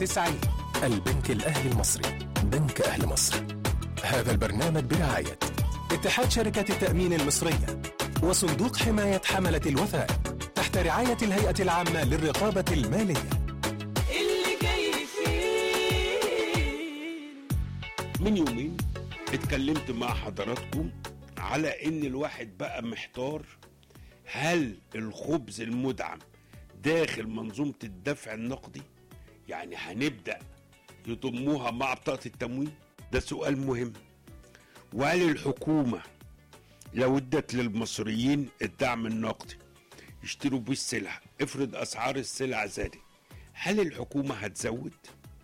90 البنك الأهلي المصري بنك أهل مصر هذا البرنامج برعاية اتحاد شركة التأمين المصرية وصندوق حماية حملة الوثائق تحت رعاية الهيئة العامة للرقابة المالية اللي جاي فيه من يومين اتكلمت مع حضراتكم على ان الواحد بقى محتار هل الخبز المدعم داخل منظومة الدفع النقدي يعني هنبدأ يضموها مع بطاقة التموين ده سؤال مهم وهل الحكومة لو ادت للمصريين الدعم النقدي يشتروا بيه السلع افرض اسعار السلع زادت هل الحكومة هتزود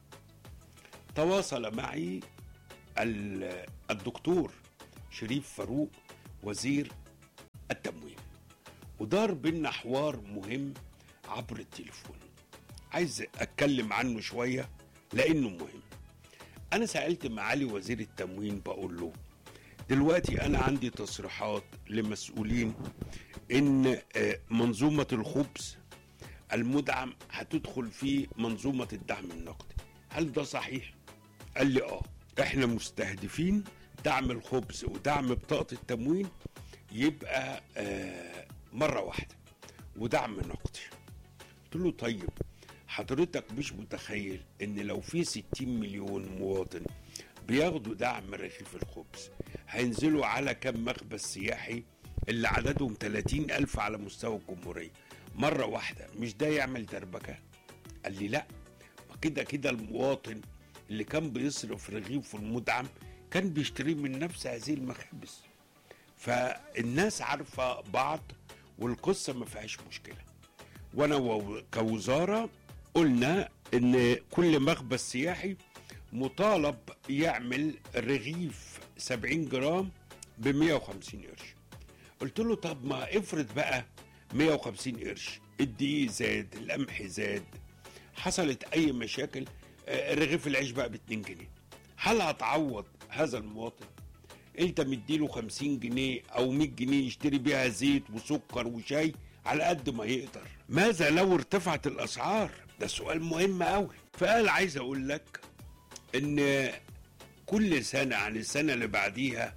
تواصل معي ال- الدكتور شريف فاروق وزير التموين ودار بينا حوار مهم عبر التليفون عايز اتكلم عنه شويه لانه مهم انا سالت معالي وزير التموين بقول له دلوقتي انا عندي تصريحات لمسؤولين ان آه، منظومه الخبز المدعم هتدخل في منظومه الدعم النقدي هل ده صحيح قال لي اه احنا مستهدفين دعم الخبز ودعم بطاقه التموين يبقى آه مره واحده ودعم نقدي قلت له طيب حضرتك مش متخيل ان لو في 60 مليون مواطن بياخدوا دعم رغيف الخبز هينزلوا على كم مخبز سياحي اللي عددهم 30 ألف على مستوى الجمهورية مرة واحدة مش ده يعمل دربكة قال لي لا ما كده كده المواطن اللي كان بيصرف رغيفه المدعم كان بيشتريه من نفس هذه المخابز فالناس عارفة بعض والقصة ما فيهاش مشكلة وانا و- كوزاره قلنا ان كل مخبز سياحي مطالب يعمل رغيف 70 جرام ب 150 قرش قلت له طب ما افرض بقى 150 قرش الدقيق زاد القمح زاد حصلت اي مشاكل آه، رغيف العيش بقى ب 2 جنيه هل هتعوض هذا المواطن انت مديله 50 جنيه او 100 جنيه يشتري بيها زيت وسكر وشاي على قد ما يقدر ماذا لو ارتفعت الاسعار ده سؤال مهم قوي فقال عايز اقول لك ان كل سنه عن السنه اللي بعديها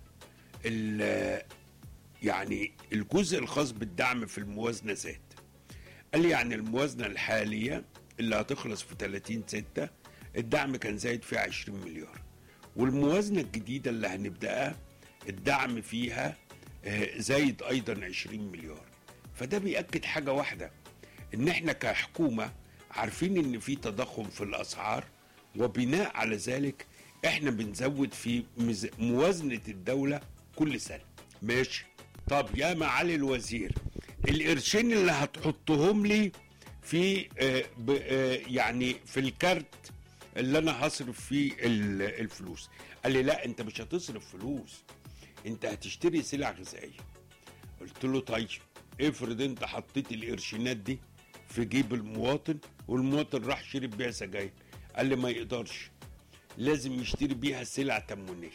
ال- يعني الجزء الخاص بالدعم في الموازنه زاد قال لي يعني الموازنه الحاليه اللي هتخلص في 30 6 الدعم كان زايد فيها 20 مليار والموازنه الجديده اللي هنبداها الدعم فيها آه، زايد ايضا 20 مليار فده بيأكد حاجه واحده ان احنا كحكومه عارفين ان في تضخم في الاسعار وبناء على ذلك احنا بنزود في مز- موازنه الدوله كل سنه ماشي طب يا معالي الوزير القرشين اللي هتحطهم لي في آه، ب- آه، يعني في الكارت اللي انا هصرف فيه ال- الفلوس قال لي لا انت مش هتصرف فلوس انت هتشتري سلع غذائيه قلت له طيب افرض انت حطيت القرشينات دي في جيب المواطن والمواطن راح شرب بيها سجاير قال لي ما يقدرش لازم يشتري بيها سلع تموينيه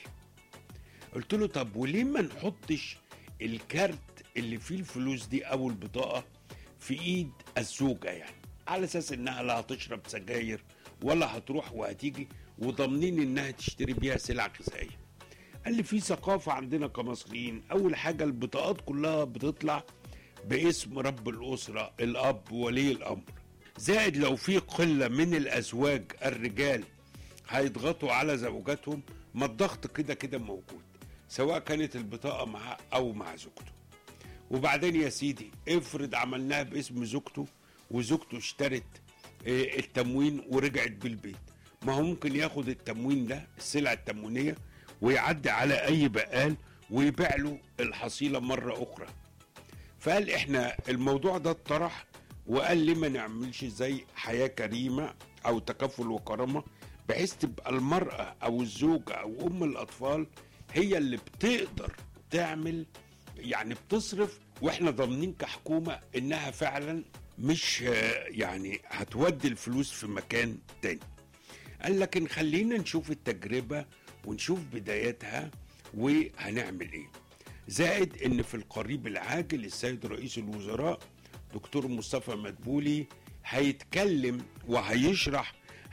قلت له طب وليه ما نحطش الكارت اللي فيه الفلوس دي او البطاقه في ايد الزوجه يعني على اساس انها لا هتشرب سجاير ولا هتروح وهتيجي وضامنين انها تشتري بيها سلع غذائيه قال لي في ثقافه عندنا كمصريين اول حاجه البطاقات كلها بتطلع باسم رب الاسره الاب ولي الامر زائد لو في قله من الازواج الرجال هيضغطوا على زوجاتهم ما الضغط كده كده موجود سواء كانت البطاقه معاه او مع زوجته وبعدين يا سيدي افرض عملناها باسم زوجته وزوجته اشترت آه، التموين ورجعت بالبيت ما هو ممكن ياخد التموين ده السلع التموينيه ويعدي على اي بقال ويبيع له الحصيله مره اخرى فقال احنا الموضوع ده اتطرح وقال ليه ما نعملش زي حياه كريمه او تكافل وكرامه بحيث تبقى المراه او الزوجه او ام الاطفال هي اللي بتقدر تعمل يعني بتصرف واحنا ضامنين كحكومه انها فعلا مش آه، يعني هتودي الفلوس في مكان تاني قال لكن خلينا نشوف التجربه ونشوف بدايتها وهنعمل ايه زائد ان في القريب العاجل السيد رئيس الوزراء دكتور مصطفى مدبولي هيتكلم وهيشرح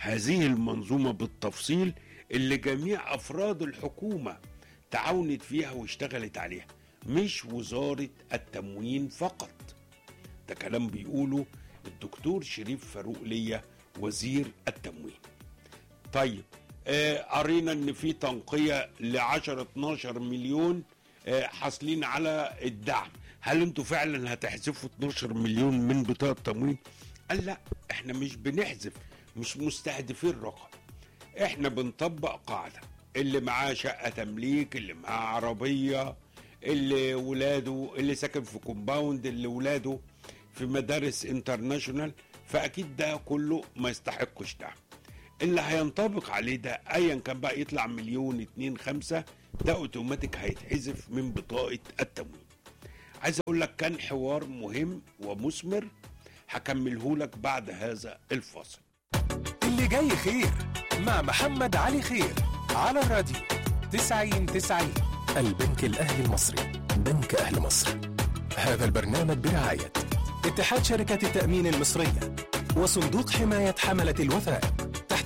هذه المنظومة بالتفصيل اللي جميع أفراد الحكومة تعاونت فيها واشتغلت عليها مش وزارة التموين فقط ده كلام بيقوله الدكتور شريف فاروق ليا وزير التموين طيب آه قرينا ان في تنقية ل 10 12 مليون آه حاصلين على الدعم هل انتوا فعلا هتحذفوا 12 مليون من بطاقة التموين قال لا احنا مش بنحذف مش مستهدفين رقم احنا بنطبق قاعدة اللي معاه شقة تمليك اللي معاه عربية اللي ولاده اللي ساكن في كومباوند اللي ولاده في مدارس انترناشونال فاكيد ده كله ما يستحقش دعم اللي هينطبق عليه ده ايا كان بقى يطلع مليون اتنين خمسة ده اوتوماتيك هيتحذف من بطاقة التموين عايز اقول لك كان حوار مهم ومثمر هكمله لك بعد هذا الفاصل اللي جاي خير مع محمد علي خير على الراديو 90 90 البنك الأهلي المصري بنك أهل مصر هذا البرنامج برعاية اتحاد شركات التأمين المصرية وصندوق حماية حملة الوثائق